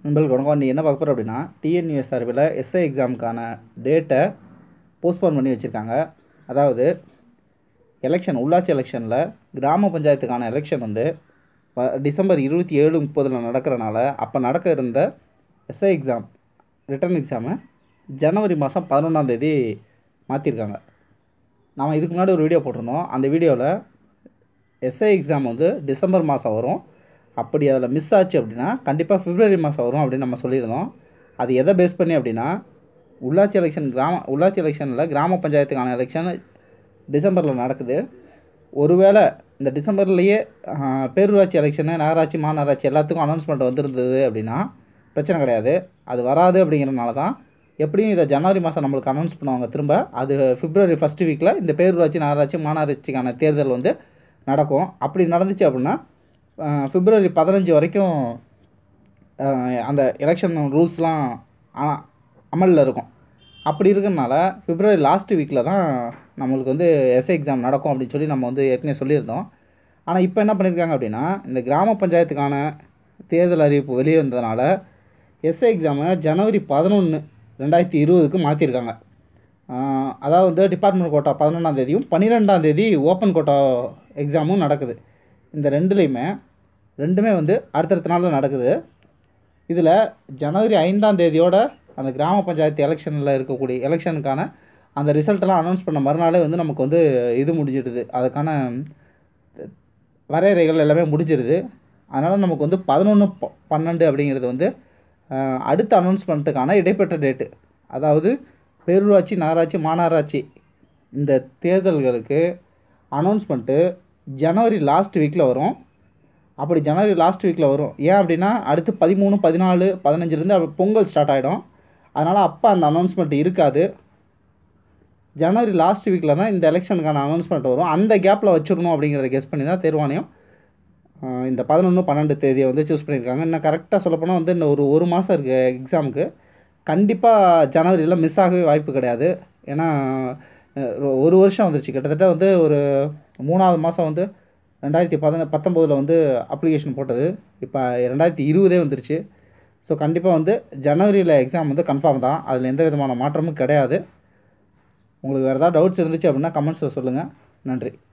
நண்பர்களுக்கு வணக்கம் நீ என்ன பார்க்க போகிற அப்படின்னா டிஎன்யூஎஸ் சார்பில் எஸ்ஐ எக்ஸாமுக்கான டேட்டை போஸ்ட்போன் பண்ணி வச்சுருக்காங்க அதாவது எலெக்ஷன் உள்ளாட்சி எலெக்ஷனில் கிராம பஞ்சாயத்துக்கான எலெக்ஷன் வந்து வ- டிசம்பர் இருபத்தி ஏழு முப்பதில் நடக்கிறனால அப்போ நடக்க இருந்த எஸ்ஐ எக்ஸாம் ரிட்டர்ன் எக்ஸாமை ஜனவரி மாதம் பதினொன்றாம் தேதி மாற்றிருக்காங்க நாம் இதுக்கு முன்னாடி ஒரு வீடியோ போட்டிருந்தோம் அந்த வீடியோவில் எஸ்ஐ எக்ஸாம் வந்து டிசம்பர் மாதம் வரும் அப்படி அதில் மிஸ் ஆச்சு அப்படின்னா கண்டிப்பாக பிப்ரவரி மாதம் வரும் அப்படின்னு நம்ம சொல்லியிருந்தோம் அது எதை பேஸ் பண்ணி அப்படின்னா உள்ளாட்சி எலெக்ஷன் கிராம உள்ளாட்சி எலெக்ஷனில் கிராம பஞ்சாயத்துக்கான எலெக்ஷன் டிசம்பரில் நடக்குது ஒருவேளை இந்த டிசம்பர்லேயே ஆஹ், பேரூராட்சி எலெக்ஷனு நகராட்சி மாநகராட்சி எல்லாத்துக்கும் அனௌன்ஸ்மெண்ட் வந்திருந்தது அப்படின்னா பிரச்சனை கிடையாது அது வராது அப்படிங்கிறனால தான் எப்படியும் இதை ஜனவரி மாதம் நம்மளுக்கு அனௌன்ஸ் பண்ணுவாங்க திரும்ப அது பிப்ரவரி ஃபஸ்ட் வீக்கில் இந்த பேரூராட்சி நகராட்சி மாநகராட்சிக்கான தேர்தல் வந்து நடக்கும் அப்படி நடந்துச்சு அப்படின்னா ஆஹ், பிப்ரவரி பதினஞ்சு வரைக்கும் ஆஹ், அந்த எலெக்ஷன் ரூல்ஸ்லாம் அமலில் இருக்கும் அப்படி இருக்கிறனால பிப்ரவரி லாஸ்ட் வீக்கில் தான் நம்மளுக்கு வந்து எஸ்ஐ எக்ஸாம் நடக்கும் அப்படின்னு சொல்லி நம்ம வந்து ஏற்கனவே சொல்லியிருந்தோம் ஆனால் இப்போ என்ன பண்ணியிருக்காங்க அப்படின்னா இந்த கிராம பஞ்சாயத்துக்கான தேர்தல் அறிவிப்பு வெளியே வந்ததுனால எஸ்ஐ எக்ஸாமை ஜனவரி பதினொன்று ரெண்டாயிரத்தி இருபதுக்கு மாற்றிருக்காங்க அதாவது வந்து டிபார்ட்மெண்ட் கோட்டா பதினொன்றாம் தேதியும் பன்னிரெண்டாம் தேதி ஓப்பன் கோட்டா எக்ஸாமும் நடக்குது இந்த ரெண்டுலேயுமே ரெண்டுமே வந்து அடுத்தடுத்த நாளில் நடக்குது இதில் ஜனவரி ஐந்தாம் தேதியோட அந்த கிராம பஞ்சாயத்து எலெக்ஷனில் இருக்கக்கூடிய எலெக்ஷனுக்கான அந்த ரிசல்ட்டெல்லாம் அனௌன்ஸ் பண்ண மறுநாளே வந்து நமக்கு வந்து இது முடிஞ்சிடுது அதுக்கான வரையறைகள் எல்லாமே முடிஞ்சிடுது அதனால் நமக்கு வந்து பதினொன்று பன்னெண்டு அப்படிங்கிறது வந்து அஹ், அடுத்த அனௌன்ஸ்மெண்ட்டுக்கான இடைப்பட்ட டேட்டு அதாவது பேரூராட்சி நகராட்சி மாநகராட்சி இந்த தேர்தல்களுக்கு அனௌன்ஸ்மெண்ட்டு ஜனவரி லாஸ்ட் வீக்கில் வரும் அப்படி ஜனவரி லாஸ்ட் வீக்கில் வரும் ஏன் அப்படின்னா அடுத்து பதிமூணு பதினாலு பதினஞ்சுலேருந்து அப்ப பொங்கல் ஸ்டார்ட் ஆகிடும் அதனால் அப்போ அந்த அனௌன்ஸ்மெண்ட் இருக்காது ஜனவரி லாஸ்ட் வீக்கில் தான் இந்த எலெக்ஷனுக்கான அனௌன்ஸ்மெண்ட் வரும் அந்த கேப்பில் வச்சிடணும் அப்படிங்கிறத கெஸ் பண்ணி தான் தேர்வாணையம் ஆஹ் இந்த பதினொன்று பன்னெண்டு தேதியை வந்து சூஸ் பண்ணியிருக்காங்க இன்னும் கரெக்டாக சொல்லப்போனால் வந்து இன்னும் ஒரு ஒரு மாதம் இருக்குது எக்ஸாமுக்கு கண்டிப்பாக ஜனவரியில் மிஸ் ஆகவே வாய்ப்பு கிடையாது ஏன்னா அஹ் ஒரு- ஒரு வருஷம் வந்துருச்சு கிட்டத்தட்ட வந்து ஒரு மூணாவது மாதம் வந்து ரெண்டாயிரத்தி பதின பத்தொம்போதில் வந்து அப்ளிகேஷன் போட்டது இப்போ ரெண்டாயிரத்தி இருபதே வந்துருச்சு ஸோ கண்டிப்பாக வந்து ஜனவரியில் எக்ஸாம் வந்து கன்ஃபார்ம் தான் அதில் எந்த விதமான மாற்றமும் கிடையாது உங்களுக்கு வேறு ஏதாவது டவுட்ஸ் இருந்துச்சு அப்படின்னா கமெண்ட்ஸில் சொல்லுங்கள் நன்றி